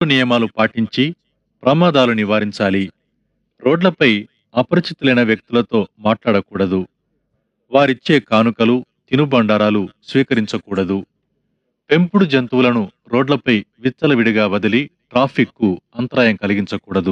నియమాలు పాటించి ప్రమాదాలు నివారించాలి రోడ్లపై అపరిచితులైన వ్యక్తులతో మాట్లాడకూడదు వారిచ్చే కానుకలు తినుబండారాలు స్వీకరించకూడదు పెంపుడు జంతువులను రోడ్లపై విచ్చలవిడిగా వదిలి ట్రాఫిక్కు అంతరాయం కలిగించకూడదు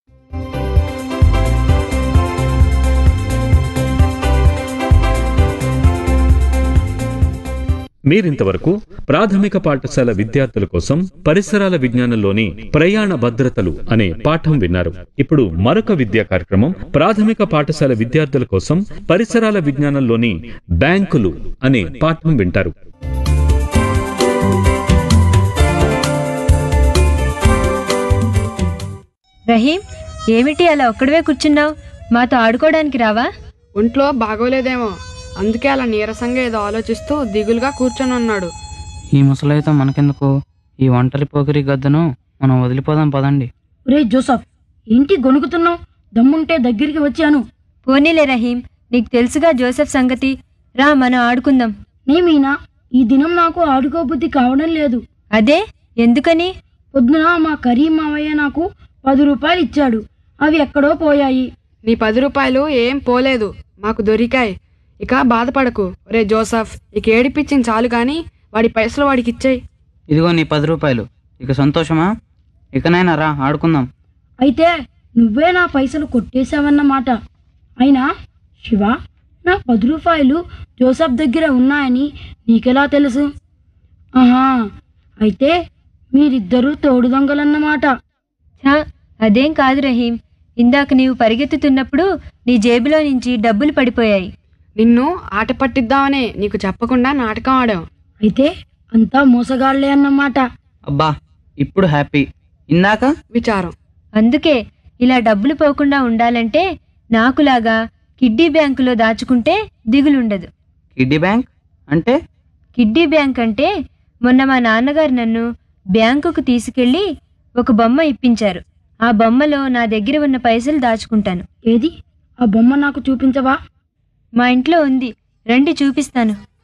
మీరింతవరకు ప్రాథమిక పాఠశాల విద్యార్థుల కోసం పరిసరాల విజ్ఞానంలోని ప్రయాణ భద్రతలు అనే పాఠం విన్నారు ఇప్పుడు మరొక విద్యా కార్యక్రమం ప్రాథమిక పాఠశాల విద్యార్థుల కోసం పరిసరాల విజ్ఞానంలోని బ్యాంకులు అనే పాఠం వింటారు రహీం ఏమిటి అలా ఒక్కడవే కూర్చున్నావు మాతో ఆడుకోవడానికి రావా ఒంట్లో బాగోలేదేమో అందుకే అలా నీరసంగా ఏదో ఆలోచిస్తూ దిగులుగా కూర్చొని ఉన్నాడు ఈ ముసలైతే మనకెందుకు ఈ ఒంటరి పోకిరి గద్దను మనం వదిలిపోదాం పదండి ఒరే జోసఫ్ ఏంటి గొణుకుతున్నావు దమ్ముంటే దగ్గరికి వచ్చాను పోనీలే రహీం నీకు తెలుసుగా జోసెఫ్ సంగతి రా మనం ఆడుకుందాం నేమీనా ఈ దినం నాకు ఆడుకోబుద్ధి కావడం లేదు అదే ఎందుకని పొద్దున మా కరీం మావయ్య నాకు పది రూపాయలు ఇచ్చాడు అవి ఎక్కడో పోయాయి నీ పది రూపాయలు ఏం పోలేదు మాకు దొరికాయి ఇక బాధపడకు రే జోసఫ్ ఇక ఏడిపించింది చాలు కానీ వాడి పైసలు వాడికి ఇచ్చేయి ఇదిగో నీ పది రూపాయలు ఇక సంతోషమా ఇకనైనా రా ఆడుకుందాం అయితే నువ్వే నా పైసలు కొట్టేశావన్నమాట అయినా శివ నా పది రూపాయలు జోసఫ్ దగ్గర ఉన్నాయని నీకెలా తెలుసు ఆహా అయితే మీరిద్దరూ తోడు దొంగలన్నమాట ఛా అదేం కాదు రహీం ఇందాక నీవు పరిగెత్తుతున్నప్పుడు నీ జేబులో నుంచి డబ్బులు పడిపోయాయి నిన్ను ఆట పట్టిద్దామనే నీకు చెప్పకుండా నాటకం ఆడాం అయితే అంతా మోసగాళ్లే అన్నమాట అబ్బా ఇప్పుడు హ్యాపీ ఇందాక విచారం అందుకే ఇలా డబ్బులు పోకుండా ఉండాలంటే నాకులాగా కిడ్డీ బ్యాంకులో దాచుకుంటే దిగులుండదు కిడ్డీ బ్యాంక్ అంటే కిడ్డీ బ్యాంక్ అంటే మొన్న మా నాన్నగారు నన్ను బ్యాంకుకు తీసుకెళ్లి ఒక బొమ్మ ఇప్పించారు ఆ బొమ్మలో నా దగ్గర ఉన్న పైసలు దాచుకుంటాను ఏది ఆ బొమ్మ నాకు చూపించవా మా ఇంట్లో ఉంది రండి చూపిస్తాను